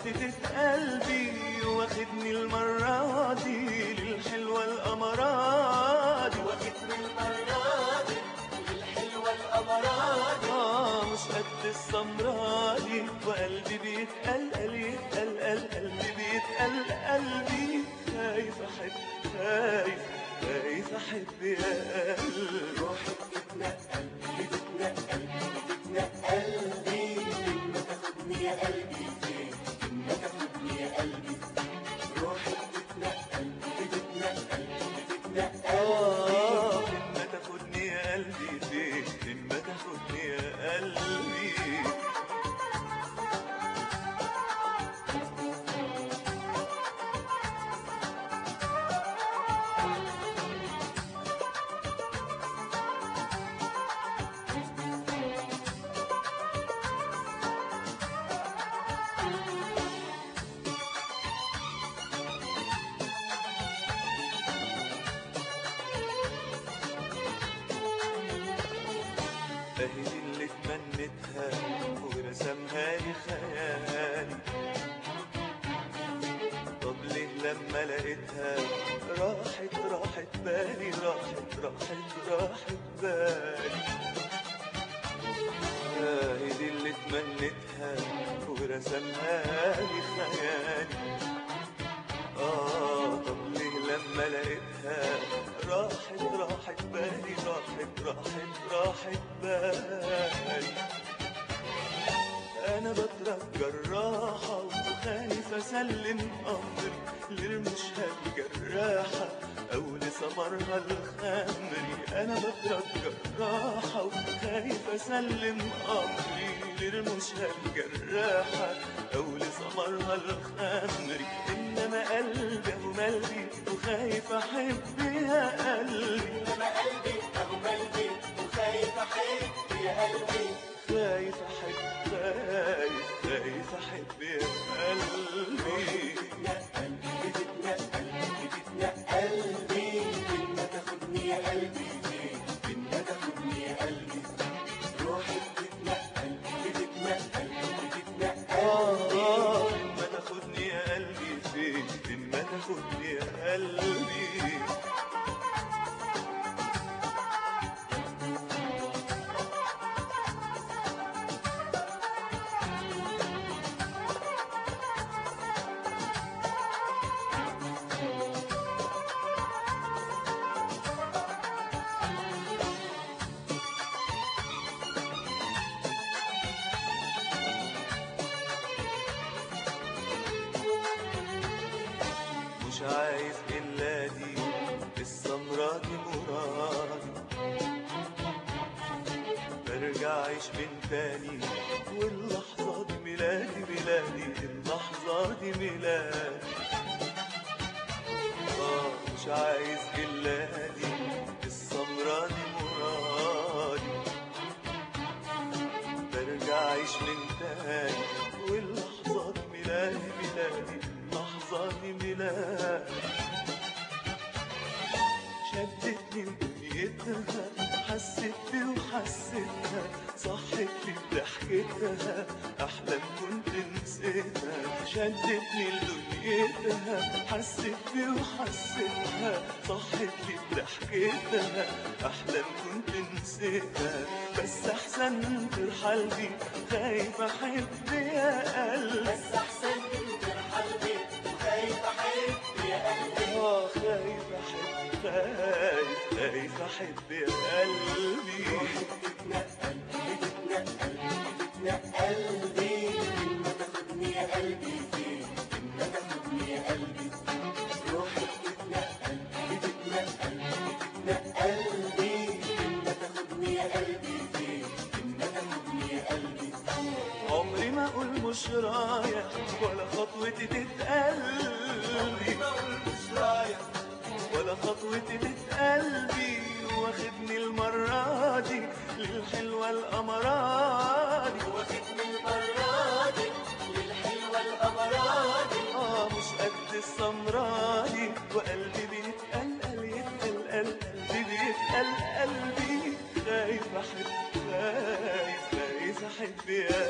وتتت قلبي واخدني المرة دي للحلوة الأمراض واخدني المرة دي للحلوة الأمراض آه مش قد السمراني وقلبي بيتقلقل يتقلقل قلبي بيتقل قلبي خايف أحب خايف خايف أحب يا قلبي روحي بتتنقل بتتنقل بتتنقل بي لما تاخدني يا قلبي فين لما تاخدني يا قلبي روحي بتتنقل بتتنقل بتتنقل آه ما تاخدني يا قلبي فين ما تاخدني يا قلبي اهي دي اللي تمنتها ورسمها لي خيالي طب ليه لما لقيتها راحت راحت بالي راحت راحت راحت بالي اهي دي اللي تمنتها ورسمها لي خيالي آه طب ليه لما لقيتها راحت راحت بالي راحت راحت راحت بالي أنا بترجى الراحة وخايف أسلم أمري لرمشها الجراحة أو لسمرها الخمري أنا بترجى الراحة وخايف أسلم أمري لرمشها الجراحة أو لسمرها الخمري إنما قلبي أهو ملبي وخايف أحب يا قلبي إنما قلبي أهو قلبي وخايف أحب يا قلبي خايف أحب خايف خايف أحب يا قلبي بتتنقل بتتنقل بتتنقل بي لما تاخدني يا قلبي فين لما تاخدني يا قلبي روحي بتتنقل بتتنقل بتتنقل آه ما تاخدني يا قلبي فين ما تاخدني يا قلبي مش عايز إلا دي السمرة دي مرادي برجع عيش من تاني واللحظة دي ميلادي ميلادي اللحظة دي ميلادي آه مش عايز إلا دي السمرة دي مرادي برجع عيش من تاني واللحظة دي ميلادي ميلادي اللحظة دي ميلادي شدتني ودنيتها حسيت بي وحسيتها صحت لي بضحكتها احلام كنت نسيتها شدتني لدنيتها حسيت بي وحسيتها صحت لي بضحكتها احلام كنت نسيتها بس احسن ترحل بي خايف احب يا قلبي بس أحسن من ترحل بي وخايف أحب يا قلبي آه خايف أحب خايف خايف أحب يا قلبي بتتنقل بتتنقل بتتنقل بي لما تاخدني يا قلبي فين لما تاخدني يا قلبي روحي بتتنقل بتتنقل بتتنقل بي لما تاخدني يا قلبي فين لما تاخدني يا قلبي عمري ما أقول مش رايح ولا خطوتي تتقلبي بقول مش رايح ولا خطوتي تتقلبي واخدني المرة دي للحلوة الأمراضي واخدني المرة دي للحلوة الأمراضي آه مش قد السمراني وقلبي بيتقلقل يتقلقل قلبي بيتقل قلبي خايف أحب خايف خايف أحب يا